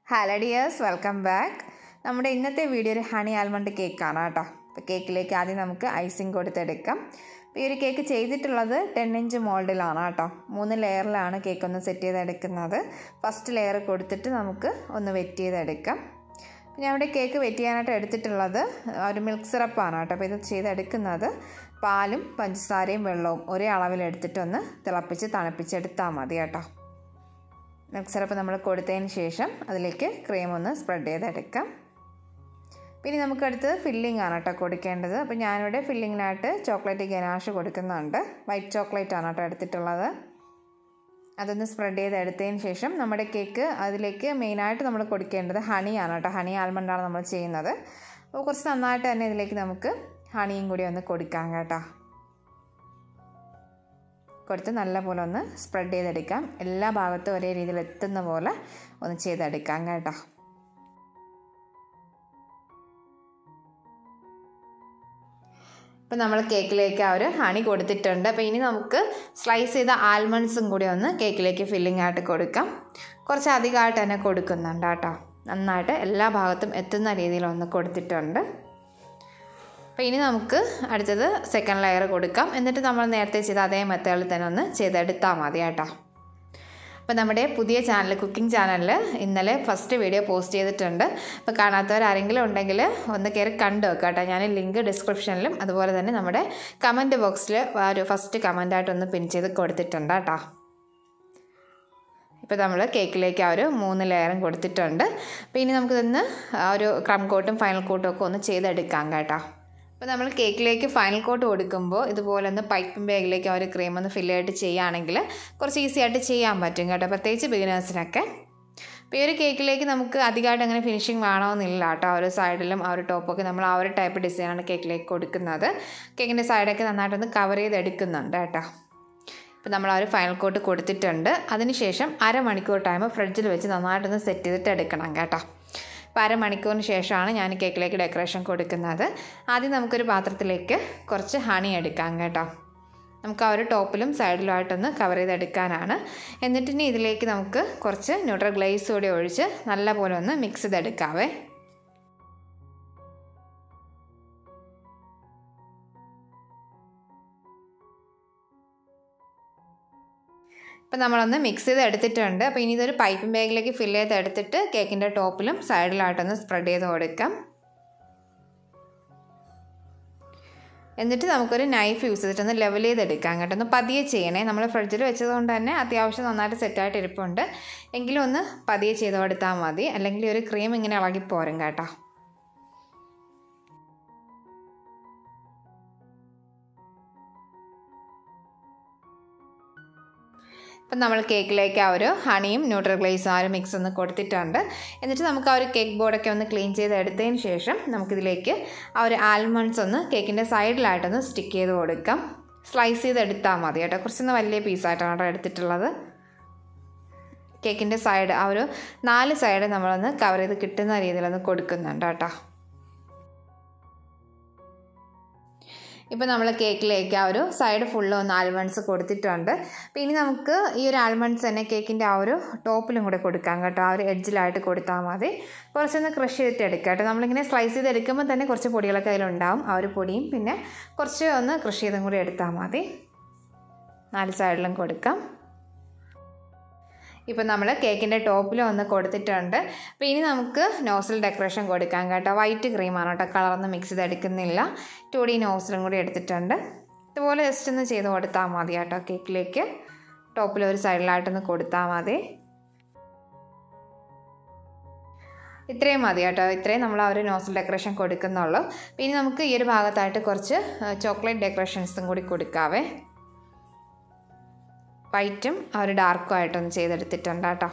hello dears welcome back നമ്മുടെ ഇന്നത്തെ video ഒരു ഹണി ആൽമണ്ട് കേക്കാണ് കേട്ടോ അപ്പോൾ കേക്കിലേക്ക് ആദ്യം നമുക്ക് ഐസിങ് കൊടുത്തെടുക്കാം അപ്പോൾ ഈ ഒരു കേക്ക് ചെയ്തിട്ടുള്ളത് ടെൻ ഇഞ്ച് മോൾഡിലാണ് കേട്ടോ മൂന്ന് ലെയറിലാണ് കേക്ക് ഒന്ന് സെറ്റ് ചെയ്തെടുക്കുന്നത് ഫസ്റ്റ് ലെയർ കൊടുത്തിട്ട് നമുക്ക് ഒന്ന് വെറ്റ് ചെയ്തെടുക്കാം ഞാൻ ഇവിടെ കേക്ക് വെറ്റ് ചെയ്യാനായിട്ട് എടുത്തിട്ടുള്ളത് ഒരു മിൽക്ക് സിറപ്പാണ് കേട്ടോ അപ്പോൾ ഇത് ചെയ്തെടുക്കുന്നത് പാലും പഞ്ചസാരയും വെള്ളവും ഒരേ അളവിൽ എടുത്തിട്ടൊന്ന് തിളപ്പിച്ച് തണുപ്പിച്ചെടുത്താൽ മതി കേട്ടോ മിൽക്ക് സിറപ്പ് നമ്മൾ കൊടുത്തതിന് ശേഷം അതിലേക്ക് ക്രീം ഒന്ന് സ്പ്രെഡ് ചെയ്തെടുക്കാം പിന്നെ നമുക്ക് അടുത്ത് ഫില്ലിംഗ് ആണ് കേട്ടോ കൊടുക്കേണ്ടത് അപ്പോൾ ഞാനിവിടെ ഫില്ലിങ്ങിനായിട്ട് ചോക്ലേറ്റ് ഗനാഷ് കൊടുക്കുന്നുണ്ട് വൈറ്റ് ചോക്ലേറ്റ് ആണ് കേട്ടോ എടുത്തിട്ടുള്ളത് അതൊന്ന് സ്പ്രെഡ് ചെയ്ത് എടുത്തതിന് ശേഷം നമ്മുടെ കേക്ക് അതിലേക്ക് മെയിനായിട്ട് നമ്മൾ കൊടുക്കേണ്ടത് ഹണിയാണ് കേട്ടോ ഹണി ആൽമണ്ടാണ് നമ്മൾ ചെയ്യുന്നത് അപ്പോൾ കുറച്ച് നന്നായിട്ട് തന്നെ ഇതിലേക്ക് നമുക്ക് ഹണിയും കൂടി ഒന്ന് കൊടുക്കാം കേട്ടോ കൊടുത്ത് നല്ലപോലെ ഒന്ന് സ്പ്രെഡ് ചെയ്തെടുക്കാം എല്ലാ ഭാഗത്തും ഒരേ രീതിയിൽ എത്തുന്ന പോലെ ഒന്ന് ചെയ്തെടുക്കാം കേട്ടോ ഇപ്പം നമ്മൾ കേക്കിലേക്ക് ആ ഒരു ഹണി കൊടുത്തിട്ടുണ്ട് അപ്പോൾ ഇനി നമുക്ക് സ്ലൈസ് ചെയ്ത ആൽമണ്ട്സും കൂടി ഒന്ന് കേക്കിലേക്ക് ഫില്ലിംഗ് ആയിട്ട് കൊടുക്കാം കുറച്ച് അധികമായിട്ട് തന്നെ കൊടുക്കുന്നുണ്ട് കേട്ടോ നന്നായിട്ട് എല്ലാ ഭാഗത്തും എത്തുന്ന രീതിയിൽ ഒന്ന് കൊടുത്തിട്ടുണ്ട് അപ്പോൾ ഇനി നമുക്ക് അടുത്തത് സെക്കൻഡ് ലെയർ കൊടുക്കാം എന്നിട്ട് നമ്മൾ നേരത്തെ ചെയ്ത അതേ മെത്തേഡിൽ തന്നെ ഒന്ന് ചെയ്തെടുത്താൽ മതി കേട്ടോ അപ്പോൾ നമ്മുടെ പുതിയ ചാനൽ കുക്കിംഗ് ചാനലിൽ ഇന്നലെ ഫസ്റ്റ് വീഡിയോ പോസ്റ്റ് ചെയ്തിട്ടുണ്ട് അപ്പോൾ കാണാത്തവർ ആരെങ്കിലും ഉണ്ടെങ്കിൽ ഒന്ന് കയറി കണ്ടു വെക്കുക കേട്ടോ ഞാൻ ലിങ്ക് ഡിസ്ക്രിപ്ഷനിലും അതുപോലെ തന്നെ നമ്മുടെ കമൻറ്റ് ബോക്സിൽ ആ ഒരു ഫസ്റ്റ് കമൻറ്റായിട്ടൊന്ന് പിൻ ചെയ്ത് കൊടുത്തിട്ടുണ്ട് കേട്ടോ ഇപ്പോൾ നമ്മൾ കേക്കിലേക്ക് ആ ഒരു മൂന്ന് ലെയറും കൊടുത്തിട്ടുണ്ട് അപ്പോൾ ഇനി നമുക്കിതൊന്ന് ആ ഒരു ക്രം കോട്ടും ഫൈനൽ കോട്ടും ഒക്കെ ഒന്ന് ചെയ്തെടുക്കാം കേട്ടോ അപ്പോൾ നമ്മൾ കേക്കിലേക്ക് ഫൈനൽ കോട്ട് കൊടുക്കുമ്പോൾ ഇതുപോലെ ഒന്ന് പൈപ്പിംഗ് ബാഗിലേക്ക് ആ ഒരു ക്രീം ഒന്ന് ഫില്ല് ആയിട്ട് ചെയ്യുകയാണെങ്കിൽ കുറച്ച് ഈസി ആയിട്ട് ചെയ്യാൻ പറ്റും കേട്ടോ പ്രത്യേകിച്ച് ബിഗിനേഴ്സിനൊക്കെ അപ്പോൾ ഈ ഒരു കേക്കിലേക്ക് നമുക്ക് അധികമായിട്ട് അങ്ങനെ ഫിനിഷിങ് വേണമെന്നില്ല കേട്ടോ ആ ഒരു സൈഡിലും ആ ഒരു ടോപ്പൊക്കെ നമ്മൾ ആ ഒരു ടൈപ്പ് ഡിസൈനാണ് കേക്കിലേക്ക് കൊടുക്കുന്നത് കേക്കിൻ്റെ സൈഡൊക്കെ നന്നായിട്ടൊന്ന് കവർ ചെയ്തെടുക്കുന്നുണ്ട് കേട്ടോ ഇപ്പോൾ നമ്മൾ ആ ഒരു ഫൈനൽ കോട്ട് കൊടുത്തിട്ടുണ്ട് അതിനുശേഷം അരമണിക്കൂർ ടൈം ഫ്രിഡ്ജിൽ വെച്ച് നന്നായിട്ടൊന്ന് സെറ്റ് ചെയ്തിട്ട് എടുക്കണം കേട്ടോ അപ്പോൾ അരമണിക്കൂറിന് ശേഷമാണ് ഞാൻ കേക്കിലേക്ക് ഡെക്കറേഷൻ കൊടുക്കുന്നത് ആദ്യം നമുക്കൊരു പാത്രത്തിലേക്ക് കുറച്ച് ഹണി എടുക്കാം കേട്ടോ നമുക്ക് ആ ഒരു ടോപ്പിലും സൈഡിലുമായിട്ടൊന്ന് കവർ ചെയ്തെടുക്കാനാണ് എന്നിട്ട് ഇനി ഇതിലേക്ക് നമുക്ക് കുറച്ച് ന്യൂട്രൽ ഗ്ലേസ് കൂടി ഒഴിച്ച് നല്ലപോലെ ഒന്ന് മിക്സ് ചെയ്തെടുക്കാവേ അപ്പോൾ നമ്മളൊന്ന് മിക്സ് ചെയ്ത് എടുത്തിട്ടുണ്ട് അപ്പോൾ ഇനി ഇതൊരു പൈപ്പിംഗ് ബാഗിലേക്ക് ഫില്ല് ചെയ്ത് എടുത്തിട്ട് കേക്കിൻ്റെ ടോപ്പിലും സൈഡിലായിട്ടൊന്ന് സ്പ്രെഡ് ചെയ്ത് കൊടുക്കാം എന്നിട്ട് നമുക്കൊരു നൈഫ് യൂസ് ചെയ്തിട്ടൊന്ന് ലെവൽ ചെയ്തെടുക്കാം കേട്ടോ ഒന്ന് പതിയെ ചെയ്യണേ നമ്മൾ ഫ്രിഡ്ജിൽ വെച്ചതുകൊണ്ട് തന്നെ അത്യാവശ്യം നന്നായിട്ട് സെറ്റായിട്ട് ഇരിപ്പുണ്ട് എങ്കിലും ഒന്ന് പതിയെ ചെയ്ത് കൊടുത്താൽ മതി അല്ലെങ്കിൽ ഒരു ക്രീം ഇങ്ങനെ ഇളകിപ്പോരും കേട്ടോ അപ്പം നമ്മൾ കേക്കിലേക്ക് ആ ഒരു ഹണിയും ന്യൂട്രൽ ഗ്ലേസും ആ ഒരു മിക്സ് ഒന്ന് കൊടുത്തിട്ടുണ്ട് എന്നിട്ട് നമുക്ക് ആ ഒരു കേക്ക് ബോർഡൊക്കെ ഒന്ന് ക്ലീൻ ചെയ്ത് എടുത്തതിന് ശേഷം നമുക്കിതിലേക്ക് ആ ഒരു ആൽമണ്ട്സ് ഒന്ന് കേക്കിൻ്റെ സൈഡിലായിട്ടൊന്ന് സ്റ്റിക്ക് ചെയ്ത് കൊടുക്കാം സ്ലൈസ് ചെയ്ത് എടുത്താൽ മതി കേട്ടോ കുറച്ചൊന്ന് വലിയ പീസായിട്ടാണ് കേട്ടോ എടുത്തിട്ടുള്ളത് കേക്കിൻ്റെ സൈഡ് ആ ഒരു നാല് സൈഡ് നമ്മളൊന്ന് കവർ ചെയ്ത് കിട്ടുന്ന രീതിയിലൊന്ന് കൊടുക്കുന്നുണ്ട് കേട്ടോ ഇപ്പോൾ നമ്മൾ കേക്കിലേക്ക് ആ ഒരു സൈഡ് ഫുള്ള് ഒന്ന് ആൽമണ്ട്സ് കൊടുത്തിട്ടുണ്ട് അപ്പോൾ ഇനി നമുക്ക് ഈ ഒരു ആൽമണ്ട്സ് തന്നെ കേക്കിൻ്റെ ആ ഒരു ടോപ്പിലും കൂടെ കൊടുക്കാം കേട്ടോ ആ ഒരു എഡ്ജിലായിട്ട് കൊടുത്താൽ മതി കുറച്ചൊന്ന് ക്രഷ് ചെയ്തിട്ട് എടുക്കുക കേട്ടോ നമ്മളിങ്ങനെ സ്ലൈസ് ചെയ്ത് എടുക്കുമ്പോൾ തന്നെ കുറച്ച് പൊടികളൊക്കെ അതിലുണ്ടാവും ആ ഒരു പൊടിയും പിന്നെ കുറച്ച് ഒന്ന് ക്രഷ് ചെയ്തും കൂടി എടുത്താൽ മതി നാല് സൈഡിലും കൊടുക്കാം ഇപ്പം നമ്മൾ കേക്കിൻ്റെ ടോപ്പിൽ ഒന്ന് കൊടുത്തിട്ടുണ്ട് അപ്പോൾ ഇനി നമുക്ക് നോസിൽ ഡെക്കറേഷൻ കൊടുക്കാം കേട്ടോ വൈറ്റ് ക്രീമാണ് കേട്ടോ കളറൊന്നും മിക്സ് ചെയ്തെടുക്കുന്നില്ല ടു ഡി നോസിലും കൂടി എടുത്തിട്ടുണ്ട് ഇതുപോലെ ജസ്റ്റ് ഒന്ന് ചെയ്ത് കൊടുത്താൽ മതി കേട്ടോ കേക്കിലേക്ക് ടോപ്പിൽ ഒരു സൈഡിലായിട്ടൊന്ന് കൊടുത്താൽ മതി ഇത്രയും മതി കേട്ടോ ഇത്രയും നമ്മൾ ആ ഒരു നോസിൽ ഡെക്കറേഷൻ കൊടുക്കുന്നുള്ളൂ പിന്നെ നമുക്ക് ഈ ഒരു ഭാഗത്തായിട്ട് കുറച്ച് ചോക്ലേറ്റ് ഡെക്കറേഷൻസും കൂടി കൊടുക്കാവേ വൈറ്റും ആ ഒരു ഡാർക്കും ആയിട്ടൊന്ന് ചെയ്തെടുത്തിട്ടുണ്ട് കേട്ടോ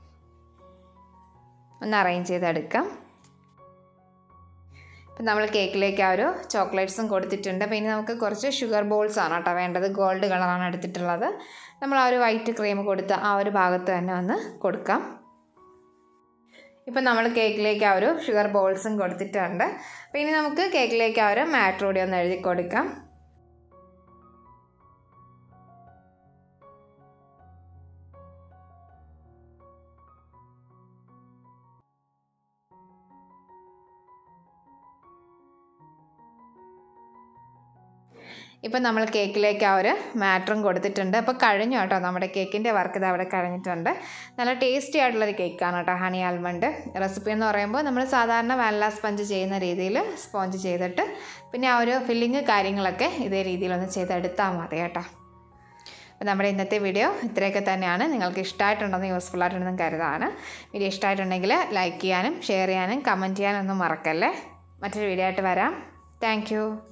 ഒന്ന് അറേഞ്ച് ചെയ്തെടുക്കാം ഇപ്പം നമ്മൾ കേക്കിലേക്ക് ആ ഒരു ചോക്ലേറ്റ്സും കൊടുത്തിട്ടുണ്ട് അപ്പോൾ ഇനി നമുക്ക് കുറച്ച് ഷുഗർ ബോൾസ് ആണ് കേട്ടോ വേണ്ടത് ഗോൾഡ് കളറാണ് എടുത്തിട്ടുള്ളത് നമ്മൾ ആ ഒരു വൈറ്റ് ക്രീം കൊടുത്ത് ആ ഒരു ഭാഗത്ത് തന്നെ ഒന്ന് കൊടുക്കാം ഇപ്പം നമ്മൾ കേക്കിലേക്ക് ആ ഒരു ഷുഗർ ബോൾസും കൊടുത്തിട്ടുണ്ട് അപ്പോൾ ഇനി നമുക്ക് കേക്കിലേക്ക് ആ ഒരു മാറ്റ് കൂടി ഒന്ന് എഴുതി കൊടുക്കാം ഇപ്പം നമ്മൾ കേക്കിലേക്ക് ആ ഒരു മാറ്ററും കൊടുത്തിട്ടുണ്ട് അപ്പോൾ കഴിഞ്ഞു കേട്ടോ നമ്മുടെ കേക്കിൻ്റെ വർക്ക് ഇത് അവിടെ കഴിഞ്ഞിട്ടുണ്ട് നല്ല ടേസ്റ്റി ആയിട്ടുള്ളൊരു കേക്കാണ് കേട്ടോ ഹണി ആൽമണ്ട് റെസിപ്പി എന്ന് പറയുമ്പോൾ നമ്മൾ സാധാരണ വാനില സ്പഞ്ച് ചെയ്യുന്ന രീതിയിൽ സ്പോഞ്ച് ചെയ്തിട്ട് പിന്നെ ആ ഒരു ഫില്ലിങ് കാര്യങ്ങളൊക്കെ ഇതേ രീതിയിലൊന്ന് ചെയ്തെടുത്താൽ മതി കേട്ടോ അപ്പോൾ നമ്മുടെ ഇന്നത്തെ വീഡിയോ ഇത്രയൊക്കെ തന്നെയാണ് നിങ്ങൾക്ക് ഇഷ്ടമായിട്ടുണ്ടെന്ന് യൂസ്ഫുൾ ആയിട്ടുണ്ടെന്ന് കരുതാണ് വീഡിയോ ഇഷ്ടമായിട്ടുണ്ടെങ്കിൽ ലൈക്ക് ചെയ്യാനും ഷെയർ ചെയ്യാനും കമൻറ്റ് ചെയ്യാനും ഒന്നും മറക്കല്ലേ മറ്റൊരു വീഡിയോ ആയിട്ട് വരാം താങ്ക്